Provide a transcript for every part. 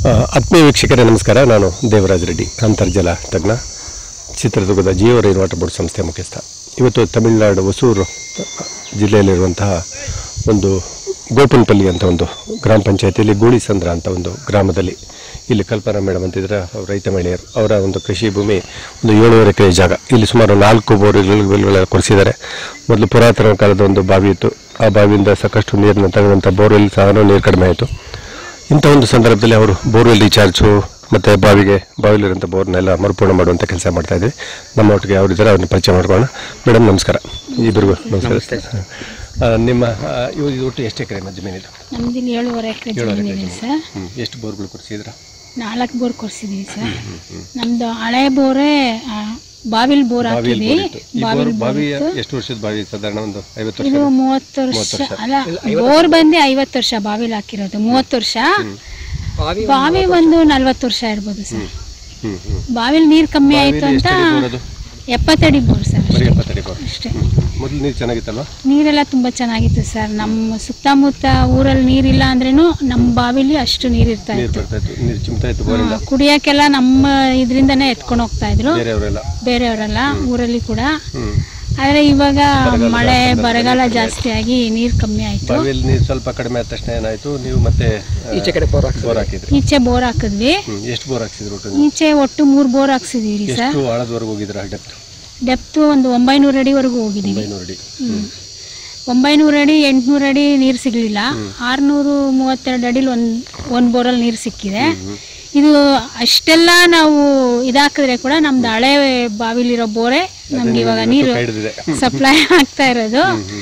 ಆ, ಆತ್ಮೀಯ ವೀಕ್ಷಕರೇ ನಮಸ್ಕಾರ ನಾನು ದೇವರಾಜ್ ರೆಡ್ಡಿ ಅಂತರ್ಜಲ ತಜ್ಞ ಚಿತ್ರದುರ್ಗದ ಜಿಯೋ ರೈನ್ ವಾಟರ್ ಬೋರ್ಡ್ ಸಂಸ್ಥೆ ಮುಖ್ಯಸ್ಥ ಇವತ್ತು ತಮಿಳುನಾಡು ಹೊಸೂರು ಜಿಲ್ಲೆಯಲ್ಲಿರುವಂತಹ ಒಂದು ಗೋಪನ್ಪಲ್ಲಿ ಅಂತ ಒಂದು ಗ್ರಾಮ ಪಂಚಾಯತಿಯಲ್ಲಿ ಗೂಳಿಸಂದ್ರ ಅಂತ ಒಂದು ಗ್ರಾಮದಲ್ಲಿ ಇಲ್ಲಿ ಕಲ್ಪನಾ ಮೇಡಮ್ ಅಂತಿದ್ರೆ ಅವ್ರು ರೈತ ಮಹಿಳೆಯರು ಅವರ ಒಂದು ಕೃಷಿ ಭೂಮಿ ಒಂದು ಏಳುವರೆ ಎಕರೆ ಜಾಗ ಇಲ್ಲಿ ಸುಮಾರು ನಾಲ್ಕು ಬೋರ್ವೆಲ್ಗಳ ಕೊರೆಸಿದ್ದಾರೆ ಮೊದಲು ಪುರಾತನ ಕಾಲದ ಒಂದು ಬಾವಿ ಇತ್ತು ಆ ಬಾವಿಯಿಂದ ಸಾಕಷ್ಟು ನೀರನ್ನು ತಗೊಂಡಂಥ ಬೋರ್ವೆಲ್ ಸಹ ನೀರು ಕಡಿಮೆ ಆಯಿತು ಇಂಥ ಒಂದು ಸಂದರ್ಭದಲ್ಲಿ ಅವರು ಬೋರ್ವೆಲ್ ರೀಚಾರ್ಜು ಮತ್ತು ಬಾವಿಗೆ ಬಾವಿಲಿರುವಂಥ ಬೋರ್ನೆಲ್ಲ ಮರುಪೂರ್ಣ ಮಾಡುವಂಥ ಕೆಲಸ ಮಾಡ್ತಾ ಇದ್ವಿ ನಮ್ಮ ಒಟ್ಟಿಗೆ ಅವರಿದ್ದಾರೆ ಅವ್ರನ್ನ ಪರಿಚಯ ಮಾಡ್ಕೊಳ್ಳೋಣ ಮೇಡಮ್ ನಮಸ್ಕಾರ ಇಬ್ಬರಿಗೂ ನಮಸ್ಕಾರ ಆ, ನಿಮ್ಮ ಆ, ಇವು ಇದು ಒಟ್ಟು ಎಷ್ಟು ಎಕರೆ ಜಮೀನಿದು ನಮ್ದು ಇಲ್ಲಿ ಏಳುವರೆ ಎಕರೆ ಜಮೀನಿದೆ ಸರ್ ಹ್ಞೂ ಎಷ್ಟು ಬೋರ್ಗಳು ಕೊಡಿಸಿದ್ರ ನಾಲ್ಕು ಬೋರ್ ಕೊರ್ಸಿದೀವಿ ಸರ್ ನಮ್ದು ಹಳೆ ಬೋರೇ ಆ, ಬಾವಿಲ್ ಬೋರ್ ಬಾವಿಯಲ್ಲಿ ಹಾಕಿದ್ವಿ ಬೋರ್ ಇತ್ತು ಈ ಬಾವಿಲ್ ಬೋರ್ ಬೋರ್ ಬಾವಿ ಇತ್ತು. ಎಷ್ಟು ವರ್ಷದ ಬಾವಿ ಸಾಧಾರಣ ಒಂದು ಐವತ್ತು ವರ್ಷ ಇದು ಮೂವತ್ತು ವರ್ಷ ಅಲ್ಲ ಬೋರ್ ಬಂದು ಐವತ್ತು ವರ್ಷ ಬಾವಿಲ್ ಹಾಕಿರೋದು ಮೂವತ್ತು ವರ್ಷ ಬಾವಿ ಒಂದು ನಲ್ವತ್ತು ವರ್ಷ ಇರ್ಬೋದು ಸರ್ ಹ್ಞೂ ಹ್ಞೂ ಬಾವಿಲ್ ನೀರ್ ಕಮ್ಮಿ ಆಯ್ತು ಅಂತ ಎಷ್ಟು ಬೋರ್ ಅದು ಎಪ್ಪತ್ತಡಿ ಬೋರ್ ಸರ್ ಬರೀ ಅಷ್ಟೇ ಎಪ್ಪತ್ತಡಿ ಬೋರ್ ಅಷ್ಟೇ ಮೊದಲು ನೀರು ಚೆನ್ನಾಗಿತ್ತಲ್ವಾ ನೀರೆಲ್ಲ ತುಂಬಾ ಚೆನ್ನಾಗಿತ್ತು ಸರ್ ನಮ್ಮ ಸುತ್ತಮುತ್ತ ಊರಲ್ಲಿ ನೀರಿಲ್ಲ ಅಂದ್ರೇನು ನಮ್ಮ ಬಾವಿಲಿ ಅಷ್ಟು ನೀರ್ ಇರ್ತಾ ನೀರು ಇತ್ತು ಬರ್ತಾ ಇತ್ತು ನೀರು ಚಿಮ್ತಾ ಇತ್ತು ಬೋರಿಂದ ಆ, ಕುಡಿಯಕ್ಕೆಲ್ಲ ನಮ್ಮ ಇದರಿಂದನೇ ಎತ್ಕೊಂಡು ಹೋಗ್ತಾ ಇದ್ರು ಬೇರೆಯವರೆಲ್ಲ ಬೇರೆಯವರೆಲ್ಲ ಊರಲ್ಲಿ ಕೂಡ ಹ್ಞೂ ಆದ್ರೆ ಇವಾಗ ಮಳೆ ಬರಗಾಲ ಜಾಸ್ತಿ ಆಗಿ ನೀರ್ ಕಮ್ಮಿ ಆಯ್ತು ಬಾವಿಯಲ್ಲಿ ನೀರು ಸ್ವಲ್ಪ ಕಡಿಮೆ ಆದ ತಕ್ಷಣ ಏನಾಯ್ತು ನೀವು ಮತ್ತೆ ಈಚೆ ಕಡೆ ಬೋರ್ ಬೋರ್ ಹಾಕಿದ್ರಿ ಈಚೆ ಬೋರ್ ಹಾಕಿದ್ವಿ ಹ್ಮ್. ಎಷ್ಟು ಬೋರ್ ಹಾಕ್ಸಿದ್ರು ಒಟ್ಟು ನೀವು? ಈಚೆ ಒಟ್ಟು ಮೂರ್ ಬೋರ್ ಹಾಕ್ಸಿದೀವಿ ಸರ್ ಎಷ್ಟು ಆಳದವರೆಗೆ ಹೋಗಿದ್ರ ಡೆಪ್ತ್ ಡೆಪ್ತ್ ಒಂದು ಒಂಬೈನೂರು ಅಡಿವರೆಗೂ ಹೋಗಿದೀವಿ ಒಂಬೈನೂರು ಅಡಿ ಹ್ಮ್. ಒಂಬೈನೂರು ಅಡಿ ಎಂಟ್ನೂರು ಅಡಿ ನೀರು ಸಿಗ್ಲಿಲ್ಲ ಆರ್ನೂರು ಮೂವತ್ತೆರಡು ಅಡಿಲಿ ಒಂದ್ ಒಂದ್ ಬೋರಲ್ಲಿ ನೀರು ಸಿಕ್ಕಿದೆ ಇದು ಅಷ್ಟೆಲ್ಲ ನಾವು ಇದಾಕಿದ್ರೆ ಕೂಡ ನಮ್ದು ಹಳೆ ಬಾವಿಲಿರೋ ಬೋರೆ ನಮ್ಗೆ ಇವಾಗ ನೀರು ಕೈ ಹಿಡಿದಿದೆ ಸಪ್ಲೈ ಆಗ್ತಾ ಇರೋದು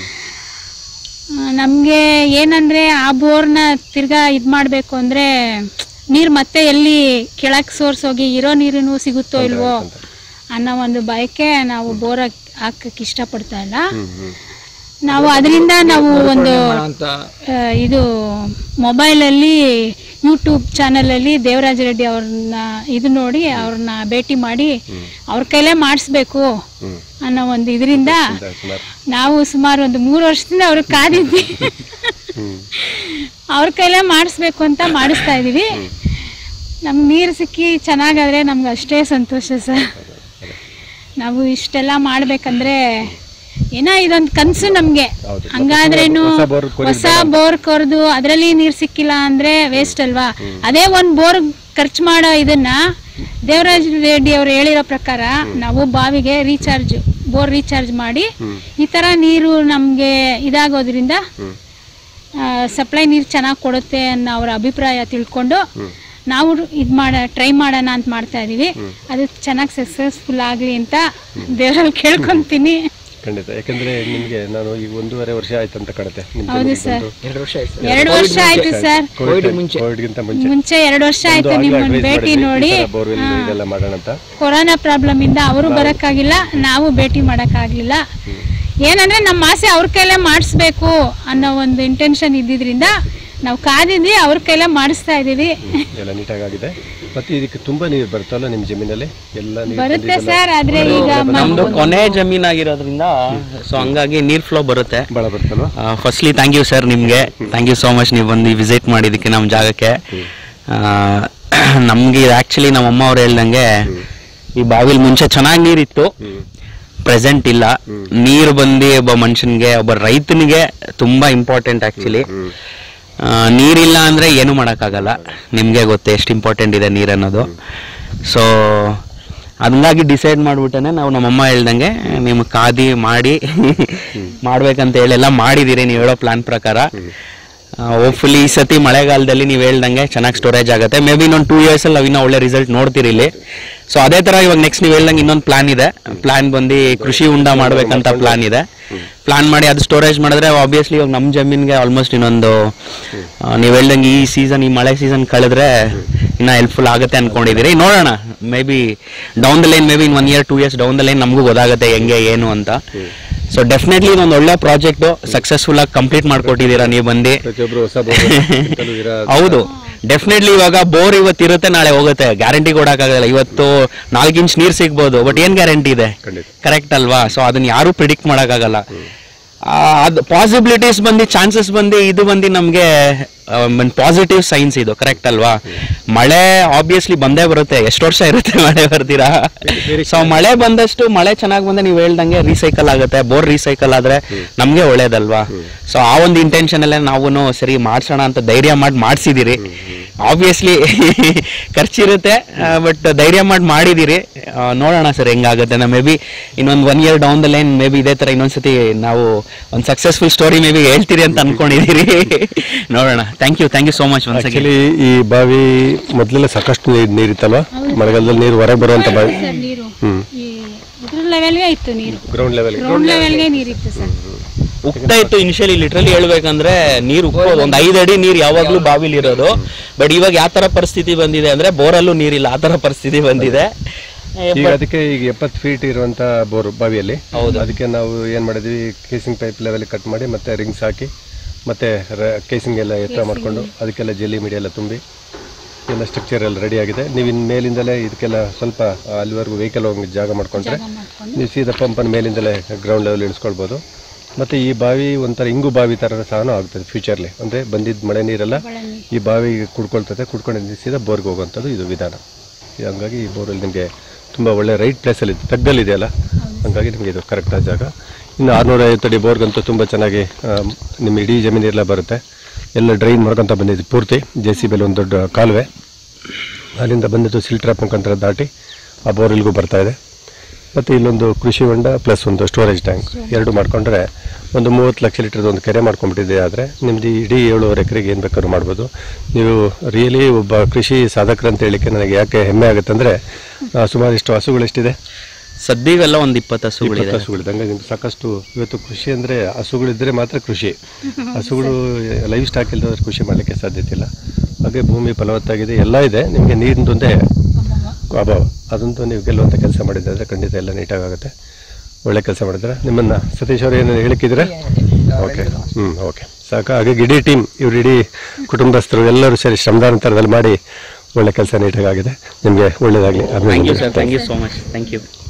ನಮಗೆ ಏನಂದ್ರೆ ಆ ಬೋರ್ನ ತಿರ್ಗಾ ಇದು ಮಾಡಬೇಕು ಅಂದ್ರೆ ನೀರು ಮತ್ತೆ ಎಲ್ಲಿ ಕೆಳಕ್ಕೆ ಸೋರ್ಸ್ ಹೋಗಿ ಇರೋ ನೀರಿನೂ ಸಿಗುತ್ತೋ ಇಲ್ವೋ ಅನ್ನೋ ಒಂದು ಬಯಕೆ ನಾವು ಬೋರ್ ಹಾಕಕ್ಕೆ ಇಷ್ಟಪಡ್ತಾ ಇಲ್ಲ ಹ್ಮ್ ಹ್ಮ್ ನಾವು ಅದರಿಂದ ನಾವು ಒಂದು ಆ, ಇದು ಮೊಬೈಲಲ್ಲಿ ಯೂಟ್ಯೂಬ್ ಚಾನಲಲ್ಲಿ ದೇವರಾಜ ರೆಡ್ಡಿ ಅವ್ರನ್ನ ಇದು ನೋಡಿ ಅವ್ರನ್ನ ಭೇಟಿ ಮಾಡಿ ಅವ್ರ ಕೈಲೇ ಮಾಡಿಸ್ಬೇಕು ಹ್ಮ್ ಅನ್ನೋ ಒಂದು ಇದರಿಂದ ಇಂದ ಸುಮಾರು ನಾವು ಸುಮಾರು ಒಂದು ಮೂರು ವರ್ಷದಿಂದ ಅವ್ರಿಗೆ ಕಾದಿದ್ವಿ ಹ್ಮ್ ಅವ್ರ ಕೈಲೇ ಮಾಡಿಸ್ಬೇಕು ಅಂತ ಮಾಡಿಸ್ತಾ ಇದೀವಿ ನಮ್ಗೆ ನೀರು ಸಿಕ್ಕಿ ಚೆನ್ನಾಗಾದ್ರೆ ನಮ್ಗೆ ಅಷ್ಟೇ ಸಂತೋಷ ಸರ್ ನಾವು ಇಷ್ಟೆಲ್ಲ ಮಾಡ್ಬೇಕಂದ್ರೆ ಏನೋ ಇದೊಂದು ಕನಸು ನಮ್ಗೆ ಹೌದು. ಹಂಗಾದ್ರೇನು ಹೊಸ ಬೋರ್ ಕೊರಿಯೋದು ಹೊಸ ಬೋರ್ ಕೊರ್ದು ಅದರಲ್ಲಿ ನೀರು ಸಿಕ್ಕಿಲ್ಲ ಅಂದ್ರೆ ವೇಸ್ಟ್ ಅಲ್ವಾ ಅದೇ ಒಂದು ಬೋರ್ ಖರ್ಚು ಮಾಡೋ ಇದನ್ನ ದೇವರಾಜ್ ರೆಡ್ಡಿ ಅವ್ರು ಹೇಳಿರೋ ಪ್ರಕಾರ ನಾವು ಬಾವಿಗೆ ರೀಚಾರ್ಜ್ ಬೋರ್ ರೀಚಾರ್ಜ್ ಮಾಡಿ ಈ ತರ ನೀರು ನಮ್ಗೆ ಇದಾಗೋದ್ರಿಂದ ಹ್ಮ್ ಸಪ್ಲೈ ನೀರು ಚೆನ್ನಾಗಿ ಕೊಡುತ್ತೆ ಅನ್ನೋ ಅವರ ಅಭಿಪ್ರಾಯ ತಿಳ್ಕೊಂಡು ನಾವು ಇದು ಮಾಡ ಟ್ರೈ ಮಾಡೋಣ ಅಂತ ಮಾಡ್ತಾ ಇದೀವಿ ಅದು ಚೆನ್ನಾಗಿ ಸಕ್ಸಸ್ಫುಲ್ ಆಗಲಿ ಅಂತ ದೇವರಲ್ಲಿ ಕೇಳ್ಕೊಂತೀನಿ ಖಂಡಿತ ಯಾಕಂದ್ರೆ ನಿಮ್ಗೆ ನಾನು ಈಗ ಒಂದೂವರೆ ವರ್ಷ ಆಯ್ತು ಅಂತ ಕಾಣುತ್ತೆ ನಿಮ್ ಹೌದು ಜಮೀನಿಗೆ ಸರ್ ಬಂದು. ಎರಡು ವರ್ಷ ಆಯ್ತು ಎರಡು ವರ್ಷ ಆಯ್ತು ಸರ್ ಕೋವಿಡ್ ಕೋವಿಡ್ಗಿಂತ ಮುಂಚೆ ಮುಂಚೆ ಎರಡು ವರ್ಷ ಆಯ್ತು ಒಂದು ಆಗ್ಲೇ ನಿಮ್ಮನ್ನ advice ಭೇಟಿ ಮಾಡಿದ್ವಿ, ನೋಡಿ ಈ ತರ borewell ಇದೆಲ್ಲ ಮಾಡೋಣ ಅಂತ ಕೊರೋನಾ ಪ್ರಾಬ್ಲಮ್ ಇಂದ ಅವರು ಬರಕ್ಕಾಗಿಲ್ಲ ನಾವು ಭೇಟಿ ಮಾಡಕ್ಕಾಗ್ಲಿಲ್ಲ ಏನಂದ್ರೆ ನಮ್ಮ ಆಸೆ ಅವ್ರ ಕೈಲೇ ಮಾಡಿಸ್ಬೇಕು ಅನ್ನೋ ಒಂದು ಇಂಟೆನ್ಷನ್ ಇದ್ದಿದ್ರಿಂದ ನಾವು ಕಾದಿದ್ವಿ ಅವ್ರ ಕೈಲೇ ಮಾಡಿಸ್ತಾ ಇದೀವಿ ಎಲ್ಲ ನೀಟಾಗಿ ಆಗಿದೆ ಮತ್ತೆ ಇದಕ್ಕೆ ತುಂಬಾ ನೀರು ಬರುತ್ತಲ್ಲ ನಿಮ್ ಜಮೀನಲ್ಲಿ ಎಲ್ಲ ನೀರು ಬರುತ್ತೆ ಸರ್ ಆದ್ರೆ ಈಗ ಮ- ನಮ್ದು ಕೊನೆ ಜಮೀನಾಗಿರೋದ್ರಿಂದ ಸೊ ಹಂಗಾಗಿ ನೀರ್ ಫ್ಲೋ ಬರುತ್ತೆ ಬಹಳ ಬರುತ್ತಲ್ವಾ ಫಸ್ಟ್ಲಿ ಥ್ಯಾಂಕ್ ಯು ಸರ್ ನಿಮಗೆ ಥ್ಯಾಂಕ್ ಯು ಸೋ ಮಚ್ ನೀವು ಬಂದು ವಿಸಿಟ್ ಮಾಡಿದ್ದಕ್ಕೆ ನಮ್ಮ ಜಾಗಕ್ಕೆ ನಮಗೆ ಆ್ಯಕ್ಚುಲಿ ನಮ್ಮ ಅಮ್ಮ ಅವ್ರು ಹೇಳ್ದಂಗೆ ಈ ಬಾವಿಲಿ ಮುಂಚೆ ಚೆನ್ನಾಗಿ ನೀರಿತ್ತು ಪ್ರೆಸೆಂಟ್ ಇಲ್ಲ ನೀರು ಬಂದು ಒಬ್ಬ ಮನುಷ್ಯನಿಗೆ ಒಬ್ಬ ರೈತನಿಗೆ ತುಂಬಾ ಇಂಪಾರ್ಟೆಂಟ್ ಆ್ಯಕ್ಚುಲಿ ನೀರಿಲ್ಲ ಅಂದರೆ ಏನು ಮಾಡೋಕ್ಕಾಗಲ್ಲ ನಿಮಗೆ ಗೊತ್ತು ಎಷ್ಟು ಇಂಪಾರ್ಟೆಂಟ್ ಇದೆ ನೀರು ಅನ್ನೋದು ಸೊ ಹಂಗಾಗಿ ಡಿಸೈಡ್ ಮಾಡ್ಬಿಟ್ಟನೆ ನಾವು ನಮ್ಮಮ್ಮ ಹೇಳ್ದಂಗೆ ನಿಮ್ಗೆ ಕಾದಿ ಮಾಡಿ ಮಾಡ್ಬೇಕಂತ ಹೇಳಿ ಎಲ್ಲ ಮಾಡಿದ್ದೀರಿ ನೀವು ಹೇಳೋ ಪ್ಲಾನ್ ಪ್ರಕಾರ ಹೋಪ್ಫುಲಿ ಈ ಸತಿ ಮಳೆಗಾಲದಲ್ಲಿ ನೀವು ಹೇಳ್ದಂಗೆ ಚೆನ್ನಾಗಿ ಸ್ಟೋರೇಜ್ ಆಗುತ್ತೆ ಮೇ ಬಿ ಇನ್ನೊಂದು ಟೂ ಇಯರ್ಸಲ್ಲಿ ನಾವು ಇನ್ನೂ ಒಳ್ಳೆ ರಿಸಲ್ಟ್ ನೋಡ್ತೀರಿ ಇಲ್ಲಿ ಸೊ ಅದೇ ಥರ ಇವಾಗ ನೆಕ್ಸ್ಟ್ ನೀವು ಹೇಳ್ದಂಗೆ ಇನ್ನೊಂದು ಪ್ಲಾನ್ ಇದೆ ಪ್ಲಾನ್ ಬಂದು ಕೃಷಿ ಉಂಡ ಮಾಡ್ಬೇಕಂತ ಪ್ಲಾನ್ ಇದೆ ಪ್ಲಾನ್ ಮಾಡಿ ಅದು ಸ್ಟೋರೇಜ್ ಮಾಡಿದ್ರೆ ಆಬ್ವಿಯಸ್ಲಿ ಇವಾಗ ನಮ್ಮ ಜಮೀನಿಗೆ ಆಲ್ಮೋಸ್ಟ್ ಇನ್ನೊಂದು ನೀವು ಹೇಳ್ದಂಗೆ ಈ ಸೀಸನ್ ಈ ಮಳೆ ಸೀಸನ್ ಕಳೆದ್ರೆ ಇನ್ನ ಹೆಲ್ಪ್ಫುಲ್ ಆಗುತ್ತೆ ಅನ್ಕೊಂಡಿದ್ದೀರಿ ನೋಡೋಣ maybe down the line maybe in one year two years down the line ನಮಗೂ ಗೊತ್ತಾಗುತ್ತೆ ಹೆಂಗೆ ಏನು ಅಂತ ಸೊ ಡೆಫಿನೆಟ್ಲಿ ಇದೊಂದು ಒಳ್ಳೆ ಪ್ರಾಜೆಕ್ಟು ಸಕ್ಸಸ್ಫುಲ್ ಆಗಿ ಕಂಪ್ಲೀಟ್ ಮಾಡ್ಕೊಟ್ಟಿದ್ದೀರಾ ನೀವು ಬಂದು ಪ್ರತಿಯೊಬ್ರು ಹೊಸ ಬೋರ್ ಹೌದು ಡೆಫಿನೆಟ್ಲಿ ಇವಾಗ ಬೋರ್ ಇವತ್ತು ಇರುತ್ತೆ ನಾಳೆ ಹೋಗುತ್ತೆ ಗ್ಯಾರಂಟಿ ಕೊಡಕ್ಕಾಗಲ್ಲ ಇವತ್ತು ನಾಲ್ಕು ಇಂಚ್ ನೀರು ಸಿಗ್ಬೋದು ಬಟ್ ಏನ್ ಗ್ಯಾರಂಟಿ ಇದೆ ಖಂಡಿತ ಕರೆಕ್ಟ್ ಅಲ್ವಾ ಸೊ ಅದನ್ನ ಯಾರು ಪ್ರಿಡಿಕ್ಟ್ ಮಾಡೋಕ್ಕಾಗಲ್ಲ ಅದು ಪಾಸಿಬಿಲಿಟೀಸ್ ಬಂದು ಚಾನ್ಸಸ್ ಬಂದು ಇದು ಬಂದು ನಮಗೆ ಪಾಸಿಟಿವ್ ಸೈನ್ಸ್ ಇದು ಕರೆಕ್ಟ್ ಅಲ್ವಾ ಮಳೆ ಆಬ್ವಿಯಸ್ಲಿ ಬಂದೇ ಬರುತ್ತೆ ಎಷ್ಟು ವರ್ಷ ಇರುತ್ತೆ ಮಳೆ ಬರ್ತೀರಾ ಸೊ ಮಳೆ ಬಂದಷ್ಟು ಮಳೆ ಚೆನ್ನಾಗಿ ಬಂದ್ರೆ ನೀವು ಹೇಳ್ದಂಗೆ ರೀಸೈಕಲ್ ಆಗುತ್ತೆ ಬೋರ್ ರೀಸೈಕಲ್ ಆದ್ರೆ ನಮ್ಗೆ ಒಳ್ಳೇದಲ್ವಾ ಸೊ ಆ ಒಂದು ಇಂಟೆನ್ಷನ್ ಅಲ್ಲೇ ನಾವು ಸರಿ ಮಾಡ್ಸೋಣ ಅಂತ ಧೈರ್ಯ ಮಾಡಿ ಮಾಡಿಸಿದಿರಿ ಆಬ್ವಿಯಸ್ಲಿ ಖರ್ಚಿರುತ್ತೆ ಬಟ್ ಧೈರ್ಯ ಮಾಡಿ ಮಾಡಿದಿರಿ ಆ, ನೋಡೋಣ ಸರ್ ಹೆಂಗಾಗುತ್ತೆ ನಾ ಮೇ ಬಿ ಇನ್ನೊಂದು one year down the line maybe ಇದೇ ಥರ ಇನ್ನೊಂದ್ಸತಿ ನಾವು ಒಂದು ಸಕ್ಸಸ್ಫುಲ್ ಸ್ಟೋರಿ ಮೇ ಬಿ ಹೇಳ್ತೀರಿ ಅಂತ ಅನ್ಕೊಂಡಿದ್ದೀರಿ ನೋಡೋಣ thank you thank you so much once actually ಈ ಬಾವಿ ಮೊದಲೆಲ್ಲ ಸಾಕಷ್ಟು ನೀರು ನೀರಿತ್ತಲ್ವಾ ಮಳೆಗಾಲದಲ್ಲಿ ನೀರು ಹೊರಗೆ ಬರುವಂತ ಬಾವಿ ಸರ್ ನೀರು ಹ್ಮ್ ಈ ಇದ್ರ ಲೆವೆಲ್ಗೆ ಇತ್ತು ನೀರು ಗ್ರೌಂಡ್ ಲೆವೆಲ್ ಗ್ರೌಂಡ್ ಲೆವೆಲ್ಗೆ ನೀರಿತ್ತು ಸರ್ ಉಕ್ತಾ ಇತ್ತು ಇನಿಷಿಯಲಿ ಲಿಟ್ರಲಿ ಹೇಳ್ಬೇಕಂದ್ರೆ ನೀರು ಉಕ್ಕೋದು ಒಂದು ಐದು ಅಡಿ ನೀರು ಯಾವಾಗಲೂ ಬಾವಿಲಿ ಇರೋದು ಬಟ್ ಇವಾಗ ಯಾವ ಥರ ಪರಿಸ್ಥಿತಿ ಬಂದಿದೆ ಅಂದ್ರೆ ಬೋರಲ್ಲೂ ನೀರಿಲ್ಲ ಆ ಥರ ಪರಿಸ್ಥಿತಿ ಬಂದಿದೆ ಏ, ಈಗ ಅದಕ್ಕೆ ಈಗ ಎಪ್ಪತ್ತು ಫೀಟ್ ಇರುವಂತ ಬೋರ್ ಬಾವಿಯಲ್ಲಿ ಹೌದು. ಅದಕ್ಕೆ ನಾವು ಏನ್ ಮಾಡಿದ್ವಿ ಕೇಸಿಂಗ್ ಪೈಪ್ ಲೆವೆಲ್ ಕಟ್ ಮಾಡಿ ಮತ್ತೆ ರಿಂಗ್ಸ್ ಹಾಕಿ ಮತ್ತೆ ಕೇಸಿಂಗ್ ಎಲ್ಲ ಎತ್ತರ ಮಾಡ್ಕೊಂಡು ಅದಕ್ಕೆಲ್ಲ ಜೆಲ್ಲಿ ಮೀಡಿ ಎಲ್ಲ ತುಂಬಿ ಎಲ್ಲ ಸ್ಟ್ರಕ್ಚರ್ ಎಲ್ಲ ರೆಡಿ ಆಗಿದೆ ನೀವು ಇನ್ನು ಮೇಲಿಂದಲೇ ಇದಕ್ಕೆಲ್ಲ ಸ್ವಲ್ಪ ಅಲ್ಲಿವರೆಗೂ ವೆಹಿಕಲ್ ಹೋಗಿ ಜಾಗ ಮಾಡ್ಕೊಂಡ್ರೆ ಮಾಡ್ಕೊಂಡು ನೀವು ಸೀದಾ ಪಂಪನ್ನು ಮೇಲಿಂದಲೇ ಗ್ರೌಂಡ್ ಲೆವೆಲ್ ಇಳಿಸ್ಕೊಳ್ಬೋದು ಮತ್ತು ಈ ಬಾವಿ ಒಂಥರ ಇಂಗು ಬಾವಿ ಥರ ಸಹ ಆಗ್ತದೆ ಫ್ಯೂಚರ್ಲಿ ಅಂದರೆ ಬಂದಿದ್ದ ಮಳೆ ನೀರೆಲ್ಲ ಮಳೆ ನೀರು ಈ ಬಾವಿಗೆ ಕುಡ್ಕೊಳ್ತದೆ ಕುಡ್ಕೊಂಡು ಸೀದಾ ಬೋರ್ಗೆ ಹೋಗುವಂಥದ್ದು ಇದು ವಿಧಾನ ಈ ಹಂಗಾಗಿ ಈ ಬೋರಲ್ಲಿ ನಿಮಗೆ ತುಂಬ ಒಳ್ಳೆ ರೈಟ್ ಪ್ಲೇಸಲ್ಲಿ ತಗ್ಗಲ್ಲಿದೆಯಲ್ಲ ಹಂಗಾಗಿ ನಿಮಗೆ ಇದು ಕರೆಕ್ಟಾದ ಜಾಗ ಇನ್ನು ಆರುನೂರ ಐವತ್ತು ಅಡಿ ಬೋರ್ಗಂತೂ ತುಂಬ ಚೆನ್ನಾಗಿ ಆ, ನಿಮ್ಮ ಇಡೀ ಜಮೀನೆಲ್ಲ ಬರುತ್ತೆ ಎಲ್ಲ ಡ್ರೈನ್ ಮಾಡ್ಕೊತ ಬಂದಿದೆ ಪೂರ್ತಿ ಜೆ ಸಿ ಬಿಲಿ ಒಂದು ದೊಡ್ಡ ಕಾಲುವೆ ಅಲ್ಲಿಂದ ಬಂದಿದ್ದು ಸಿಲ್ಟ್ರಾಪ್ ಮುಖಾಂತರ ದಾಟಿ ಆ ಬೋರ್ವೆಲ್ಗೂ ಬರ್ತಾ ಇದೆ ಮತ್ತು ಇಲ್ಲೊಂದು ಕೃಷಿ ಹೊಂಡ ಪ್ಲಸ್ ಒಂದು ಸ್ಟೋರೇಜ್ ಟ್ಯಾಂಕ್ ಎರಡು ಮಾಡ್ಕೊಂಡ್ರೆ ಒಂದು ಮೂವತ್ತು ಲಕ್ಷ ಲೀಟರ್ದು ಒಂದು ಕೆರೆ ಮಾಡ್ಕೊಂಡ್ಬಿಟ್ಟಿದೆ ಆದರೆ ನಿಮ್ಮದು ಇಡೀ ಏಳುವರೆ ಎಕರೆಗೆ ಏನು ಬೇಕಾದ್ರೂ ಮಾಡ್ಬೋದು ನೀವು ರಿಯಲಿ ಒಬ್ಬ ಕೃಷಿ ಸಾಧಕರು ಅಂತ ಹೇಳಿಕ್ಕೆ ನನಗೆ ಯಾಕೆ ಹೆಮ್ಮೆ ಆಗುತ್ತೆ ಅಂದರೆ ಸುಮಾರು ಇಷ್ಟು ಹಸುಗಳು ಎಷ್ಟಿದೆ ಸದ್ಯವೆಲ್ಲ ಒಂದು ಇಪ್ಪತ್ತು ಹಸುಗಳಿದೆ ಇಪ್ಪತ್ತು ಹಸುಗಳಿದೆ ಹಂಗಾಗಿ ನಿಮ್ಗೆ ಸಾಕಷ್ಟು ಇವತ್ತು ಕೃಷಿ ಅಂದರೆ ಹಸುಗಳಿದ್ದರೆ ಮಾತ್ರ ಕೃಷಿ ಹಸುಗಳು ಲೈಫ್ ಸ್ಟಾಕ್ ಇಲ್ಲದ್ರೆ ಕೃಷಿ ಮಾಡಲಿಕ್ಕೆ ಸಾಧ್ಯತೆ ಇಲ್ಲ ಹಾಗೆ ಭೂಮಿ ಫಲವತ್ತಾಗಿದೆ ಎಲ್ಲ ಇದೆ ನಿಮಗೆ ನೀರಿಂದೊಂದೇ ಅಭಾವ ಅದಂತೂ ನೀವು ಗೆಲ್ಲುವಂಥ ಕೆಲಸ ಮಾಡಿದ್ರೆ ಖಂಡಿತ ಎಲ್ಲ ನೀಟಾಗಿ ಆಗುತ್ತೆ ಒಳ್ಳೆ ಕೆಲಸ ಮಾಡಿದ್ರೆ ನಿಮ್ಮನ್ನು ಸತೀಶ್ ಅವರು ಏನು ಹೇಳಿಕ್ಕಿದ್ರೆ ಓಕೆ ಹ್ಞೂ ಓಕೆ ಸಾಕು ಹಾಗೆ ಇಡೀ ಟೀಮ್ ಇವ್ರು ಇಡೀ ಕುಟುಂಬಸ್ಥರು ಎಲ್ಲರೂ ಸೇರಿ ಶ್ರಮದಾನ ಥರದಲ್ಲಿ ಮಾಡಿ ಒಳ್ಳೆ ಕೆಲಸ ನೀಟಾಗಿ ಆಗಿದೆ ನಿಮಗೆ ಒಳ್ಳೆಯದಾಗಲಿ thank you sir thank you so much thank you